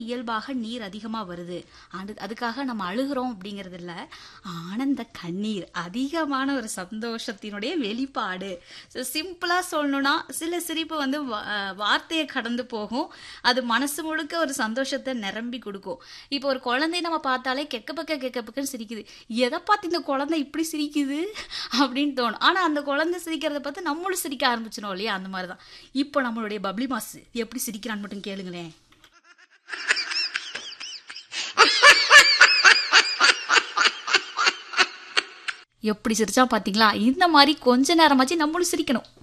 இயல்பாக நீர் அதிகமா வருது அது அதுக்காக நம்ம அழுகிறோம் அப்படிங்கிறது இல்ல ஆனந்த கண்ணீர் அதிகமான ஒரு சந்தோஷத்தினுடைய வெளிப்பாடு சிம்பிளா சொல்லணும்னா சில சிரிப்பு வந்து வா- அஹ் வார்த்தையை கடந்து போகும் அது மனசு முழுக்க ஒரு சந்தோஷத்தை நிரம்பி கொடுக்கும் இப்போ ஒரு குழந்தைய நம்ம பார்த்தாலே கெக்க பக்க கெக்க பக்கன்னு சிரிக்குது எதை பார்த்து இந்த குழந்தை இப்படி சிரிக்குது அப்படின்னு தோணும் ஆனா அந்த குழந்தை சிரிக்கிறத பார்த்து நம்மளும் சிரிக்க ஆரம்பிச்சிடும் இல்லையா அந்த மாதிரி தான் இப்போ நம்மளுடைய பப்ளி மாஸ் எப்படி சிரிக்கிறான்னு மட்டும் கேளுங்களேன் எப்படி சிரிச்சா பாத்தீங்களா இந்த மாதிரி கொஞ்ச நேரமாச்சு நம்மளும் சிரிக்கணும்